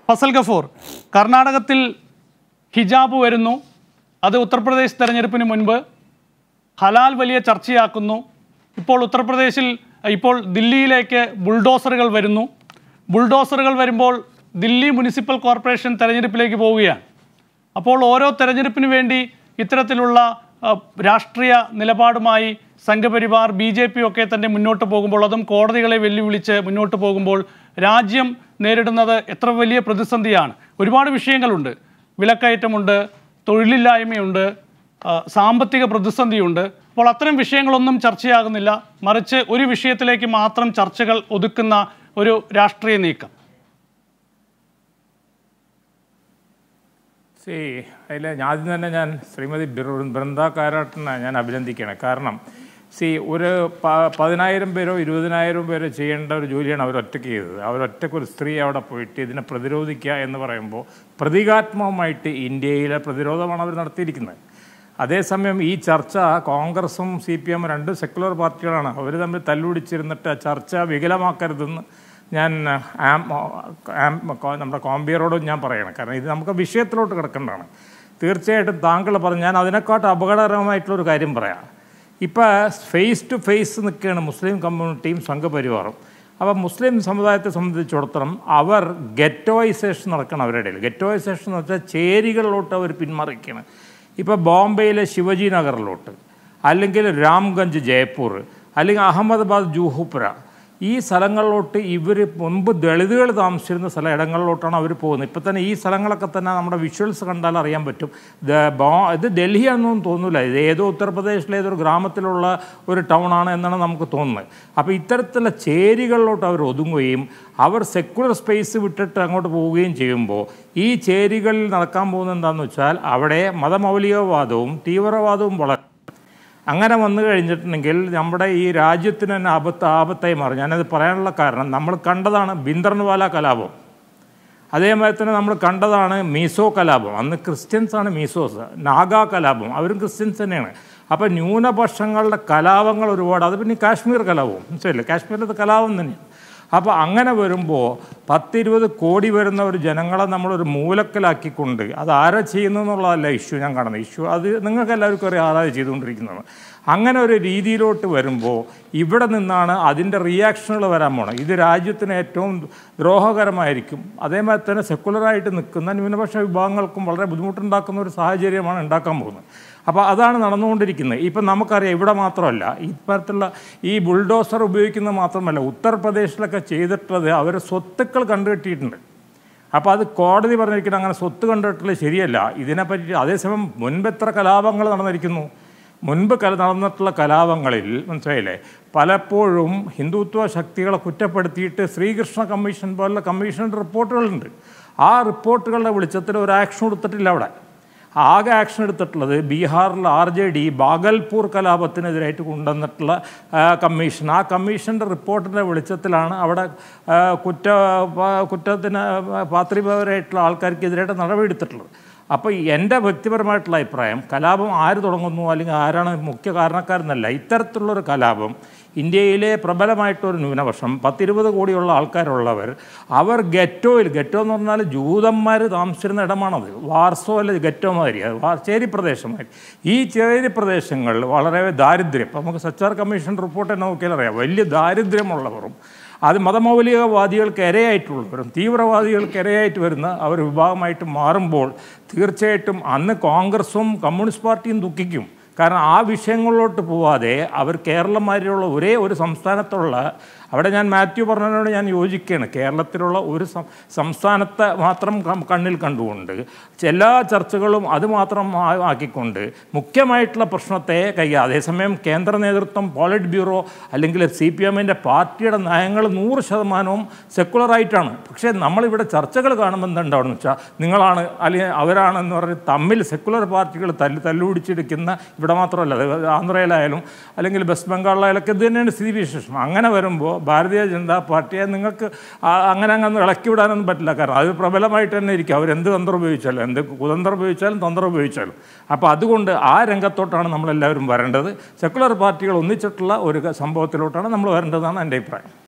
ഫസൽ ഗഫൂർ കർണാടകത്തിൽ ഹിജാബ് വരുന്നു അത് ഉത്തർപ്രദേശ് തെരഞ്ഞെടുപ്പിന് മുൻപ് ഹലാൽ വലിയ ചർച്ചയാക്കുന്നു ഇപ്പോൾ ഉത്തർപ്രദേശിൽ ഇപ്പോൾ ദില്ലിയിലേക്ക് ബുൾഡോസറുകൾ വരുന്നു ബുൾഡോസറുകൾ വരുമ്പോൾ ദില്ലി മുനിസിപ്പൽ കോർപ്പറേഷൻ തെരഞ്ഞെടുപ്പിലേക്ക് പോവുകയാണ് അപ്പോൾ ഓരോ തെരഞ്ഞെടുപ്പിന് വേണ്ടി ഇത്തരത്തിലുള്ള ആ, രാഷ്ട്രീയ നിലപാടുമായി സംഘപരിവാർ ബി ജെ പി ഒക്കെ തന്നെ മുന്നോട്ട് പോകുമ്പോൾ അതും കോടതികളെ വെല്ലുവിളിച്ച് മുന്നോട്ട് പോകുമ്പോൾ രാജ്യം നേരിടുന്നത് എത്ര വലിയ പ്രതിസന്ധിയാണ് ഒരുപാട് വിഷയങ്ങളുണ്ട് വിലക്കയറ്റമുണ്ട് തൊഴിലില്ലായ്മയുണ്ട് ആ, സാമ്പത്തിക പ്രതിസന്ധിയുണ്ട് അപ്പോൾ അത്തരം വിഷയങ്ങളൊന്നും ചർച്ചയാകുന്നില്ല മറിച്ച് ഒരു വിഷയത്തിലേക്ക് മാത്രം ചർച്ചകൾ ഒതുക്കുന്ന ഒരു രാഷ്ട്രീയ നീക്കം സി അതിൽ ആദ്യം തന്നെ ഞാൻ ശ്രീമതി ബിർ- ബൃന്ദ കാരാട്ടിനെ ഞാൻ അഭിനന്ദിക്കുകയാണ് കാരണം സി ഒരു പ- പതിനായിരം പേരോ ഇരുപതിനായിരം പേരോ ചെയ്യേണ്ട ഒരു ജോലിയാണ് അവർ ഒറ്റയ്ക്ക് ചെയ്തത് അവരൊറ്റയ്ക്ക് ഒരു സ്ത്രീ അവിടെ പോയിട്ട് ഇതിനെ പ്രതിരോധിക്കുക എന്ന് പറയുമ്പോൾ പ്രതീകാത്മകമായിട്ട് ഇന്ത്യയിലെ പ്രതിരോധമാണ് അവർ നടത്തിയിരിക്കുന്നത് അതേസമയം ഈ ചർച്ച കോൺഗ്രസും സി പി എമ്മും രണ്ട് സെക്കുലർ പാർട്ടികളാണ് അവർ തമ്മിൽ തല്ലുപിടിച്ചിരുന്നിട്ട് ആ ചർച്ച വികലമാക്കരുതെന്ന് ഞാൻ ആം ആം നമ്മുടെ കോമ്പിയറോടും ഞാൻ പറയണം കാരണം ഇത് നമുക്ക് വിഷയത്തിലോട്ട് കിടക്കേണ്ടതാണ് തീർച്ചയായിട്ടും താങ്കൾ പറഞ്ഞു ഞാൻ അതിനെക്കാട്ട് അപകടകരമായിട്ടുള്ളൊരു കാര്യം പറയാം ഇപ്പോൾ ഫേസ് ടു ഫേസ് നിൽക്കുകയാണ് മുസ്ലിം കമ്മ്യൂണിറ്റിയും സംഘപരിവാറും അപ്പോൾ മുസ്ലിം സമുദായത്തെ സംബന്ധിച്ചിടത്തോളം അവർ ഗെറ്റോയിസേഷൻ നടക്കണം അവരുടെ ഇടയിൽ ഗെറ്റോയിസേഷൻ എന്ന് വെച്ചാൽ ചേരികളിലോട്ട് അവർ പിന്മറിക്കുകയാണ് ഇപ്പോൾ ബോംബെയിലെ ശിവജി നഗറിലോട്ട് അല്ലെങ്കിൽ രാംഗഞ്ച് ജയ്പൂർ അല്ലെങ്കിൽ അഹമ്മദാബാദ് ജൂഹുപുര ഈ സ്ഥലങ്ങളിലോട്ട് ഇവർ മുൻപ് ദളിതുകൾ താമസിച്ചിരുന്ന സ്ഥല ഇടങ്ങളിലോട്ടാണ് അവർ പോകുന്നത് ഇപ്പം തന്നെ ഈ സ്ഥലങ്ങളൊക്കെ തന്നെ നമ്മുടെ വിഷ്വൽസ് കണ്ടാൽ അറിയാൻ പറ്റും ഇത് ബോ ഇത് ഡൽഹിയാണെന്നൊന്നും തോന്നില്ല ഇത് ഏതോ ഉത്തർപ്രദേശിലെ ഏതൊരു ഗ്രാമത്തിലുള്ള ഒരു ടൗൺ ആണ് എന്നാണ് നമുക്ക് തോന്നുന്നത് അപ്പോൾ ഇത്തരത്തിലുള്ള ചേരികളിലോട്ട് അവർ ഒതുങ്ങുകയും അവർ സെക്കുലർ സ്പേസ് വിട്ടിട്ട് അങ്ങോട്ട് പോവുകയും ചെയ്യുമ്പോൾ ഈ ചേരികളിൽ നടക്കാൻ പോകുന്നത് എന്താണെന്ന് വെച്ചാൽ അവിടെ മതമൗലികവാദവും തീവ്രവാദവും വളരെ അങ്ങനെ വന്നു കഴിഞ്ഞിട്ടുണ്ടെങ്കിൽ നമ്മുടെ ഈ രാജ്യത്തിന് തന്നെ ആപത്ത് ആപത്തായി മാറും ഞാനത് പറയാനുള്ള കാരണം നമ്മൾ കണ്ടതാണ് ബിന്ദർൻവാല കലാപം അതേമാതിരി തന്നെ നമ്മൾ കണ്ടതാണ് മീസോ കലാപം അന്ന് ക്രിസ്ത്യൻസാണ് മീസോസ് നാഗാ കലാപം അവരും ക്രിസ്ത്യൻസ് തന്നെയാണ് അപ്പോൾ ന്യൂനപക്ഷങ്ങളുടെ കലാപങ്ങൾ ഒരുപാട് അത് പിന്നെ കാശ്മീർ കലാപവും മനസ്സിലായില്ലേ കാശ്മീരിലത്തെ കലാപം തന്നെയാണ് അപ്പോൾ അങ്ങനെ വരുമ്പോൾ പത്തിരുപത് കോടി വരുന്ന ഒരു ജനങ്ങളെ നമ്മളൊരു മൂലക്കലാക്കിക്കൊണ്ട് അത് ആരാ ചെയ്യുന്നു എന്നുള്ളതല്ല ഇഷ്യൂ ഞാൻ കാണുന്നത് ഇഷ്യൂ അത് നിങ്ങൾക്ക് എല്ലാവർക്കും അറിയാം ആരാ ചെയ്തുകൊണ്ടിരിക്കുന്നത് അങ്ങനെ ഒരു രീതിയിലോട്ട് വരുമ്പോൾ ഇവിടെ നിന്നാണ് അതിൻ്റെ റിയാക്ഷനുകൾ വരാൻ പോണം ഇത് രാജ്യത്തിന് ഏറ്റവും ദ്രോഹകരമായിരിക്കും അതേമാതിരി തന്നെ സെക്കുലറായിട്ട് നിൽക്കുന്ന ന്യൂനപക്ഷ വിഭാഗങ്ങൾക്കും വളരെ ബുദ്ധിമുട്ടുണ്ടാക്കുന്ന ഒരു സാഹചര്യമാണ് ഉണ്ടാക്കാൻ പോകുന്നത് അപ്പോൾ അതാണ് നടന്നുകൊണ്ടിരിക്കുന്നത് ഇപ്പം നമുക്കറിയാം ഇവിടെ മാത്രമല്ല ഇത്തരത്തിലുള്ള ഈ ബുൾഡോസർ ഉപയോഗിക്കുന്നത് മാത്രമല്ല ഉത്തർപ്രദേശിലൊക്കെ ചെയ്തിട്ടുള്ളത് അവർ സ്വത്തുക്കൾ കണ്ടുകെട്ടിയിട്ടുണ്ട് അപ്പോൾ അത് കോടതി പറഞ്ഞിരിക്കുന്നത് അങ്ങനെ സ്വത്ത് കണ്ടിട്ടുള്ളത് ശരിയല്ല ഇതിനെപ്പറ്റി അതേസമയം മുൻപ് എത്ര കലാപങ്ങൾ നടന്നിരിക്കുന്നു മുൻപ് കല നടന്നിട്ടുള്ള കലാപങ്ങളിൽ മനസ്സിലായില്ലേ പലപ്പോഴും ഹിന്ദുത്വ ശക്തികളെ കുറ്റപ്പെടുത്തിയിട്ട് ശ്രീകൃഷ്ണ കമ്മീഷൻ പോലുള്ള കമ്മീഷൻ്റെ റിപ്പോർട്ടുകളുണ്ട് ആ റിപ്പോർട്ടുകളുടെ വെളിച്ചത്തിൽ ഒരു ആക്ഷൻ എടുത്തിട്ടില്ല അവിടെ ആകെ ആക്ഷൻ എടുത്തിട്ടുള്ളത് ബീഹാറിൽ ആർ ജെ ഡി ബാഗൽപൂർ കലാപത്തിനെതിരായിട്ട് കൊണ്ടുവന്നിട്ടുള്ള ആ, കമ്മീഷൻ ആ കമ്മീഷൻ്റെ റിപ്പോർട്ടിൻ്റെ വെളിച്ചത്തിലാണ് അവിടെ ആ, കുറ്റ പ- കുറ്റത്തിന് പാത്രിപരമായിട്ടുള്ള ആൾക്കാർക്കെതിരായിട്ട് നടപടിയെടുത്തിട്ടുള്ളത് അപ്പോൾ എൻ്റെ വ്യക്തിപരമായിട്ടുള്ള അഭിപ്രായം കലാപം ആര് തുടങ്ങുന്നു അല്ലെങ്കിൽ ആരാണ് മുഖ്യ കാരണക്കാരെന്നല്ല ഇത്തരത്തിലുള്ളൊരു കലാപം ഇന്ത്യയിലെ പ്രബലമായിട്ടൊരു ന്യൂനപക്ഷം പത്തിരുപത് കോടിയുള്ള ആൾക്കാരുള്ളവർ അവർ ഗെറ്റോയിൽ ഗെറ്റോ എന്ന് പറഞ്ഞാൽ ജൂതന്മാർ താമസിച്ചിരുന്ന ഇടമാണത് വാർസോ അല്ല ഗെറ്റോ മാതിരി അത് വാ- ചേരി പ്രദേശമാതിരി ഈ ചേരി പ്രദേശങ്ങളിൽ വളരെ ദാരിദ്ര്യം ഇപ്പം നമുക്ക് സച്ചാർ കമ്മീഷൻ റിപ്പോർട്ട് തന്നെ നോക്കിയാൽ അറിയാം വലിയ ദാരിദ്ര്യമുള്ളവരും അത് മതമൗലികവാദികൾക്ക് ഇരയായിട്ടുള്ളവരും തീവ്രവാദികൾക്ക് ഇരയായിട്ട് വരുന്ന അവർ വിഭാഗമായിട്ട് മാറുമ്പോൾ തീർച്ചയായിട്ടും അന്ന് കോൺഗ്രസും കമ്മ്യൂണിസ്റ്റ് പാർട്ടിയും ദുഃഖിക്കും കാരണം ആ വിഷയങ്ങളിലോട്ട് പോവാതെ അവർ കേരളമാരിലുള്ള ഒരേ ഒരു സംസ്ഥാനത്തുള്ള അവിടെ ഞാൻ മാത്യു പറഞ്ഞതിനോട് ഞാൻ യോജിക്കുകയാണ് കേരളത്തിലുള്ള ഒരു സം- സംസ്ഥാനത്തെ മാത്രം കം- കണ്ണിൽ കണ്ടുകൊണ്ട് എല്ലാ ചർച്ചകളും അത് മാത്രം ആ- ആക്കിക്കൊണ്ട് മുഖ്യമായിട്ടുള്ള പ്രശ്നത്തെ കൈ അതേസമയം കേന്ദ്ര നേതൃത്വം പോളിറ്റ് ബ്യൂറോ അല്ലെങ്കിൽ സി പി എമ്മിൻ്റെ പാർട്ടിയുടെ നയങ്ങൾ നൂറ് ശതമാനവും സെക്കുലറായിട്ടാണ് പക്ഷേ നമ്മളിവിടെ ചർച്ചകൾ കാണുമ്പോൾ എന്തുണ്ടാവുമെന്ന് വെച്ചാൽ നിങ്ങളാണ് അല്ലെങ്കിൽ അവരാണെന്ന് പറഞ്ഞ് തമ്മിൽ സെക്കുലർ പാർട്ടികൾ തല്ലു തല്ലുപിടിച്ചെടുക്കുന്ന ഇവിടെ മാത്രമല്ല അത് ആന്ധ്രയിലായാലും അല്ലെങ്കിൽ വെസ്റ്റ് ബംഗാളിലായാലൊക്കെ ഇത് തന്നെയാണ് സ്ഥിതിവിശേഷം അങ്ങനെ വരുമ്പോൾ ഭാരതീയ ജനതാ പാർട്ടിയെ നിങ്ങൾക്ക് ആ- അങ്ങനെ അങ്ങ് ഇളക്കി വിടാനൊന്നും പറ്റില്ല കാരണം അത് പ്രബലമായിട്ട് തന്നെ ഇരിക്കും അവരെന്ത് തന്ത്രം ഉപയോഗിച്ചാലും എന്ത് കുതന്ത്രം ഉപയോഗിച്ചാലും തന്ത്രം ഉപയോഗിച്ചാലും അപ്പോൾ അതുകൊണ്ട് ആ രംഗത്തോട്ടാണ് നമ്മളെല്ലാവരും വരേണ്ടത് സെക്കുലർ പാർട്ടികൾ ഒന്നിച്ചിട്ടുള്ള ഒരു സംഭവത്തിലോട്ടാണ് നമ്മൾ വരേണ്ടതെന്നാണ് എൻ്റെ അഭിപ്രായം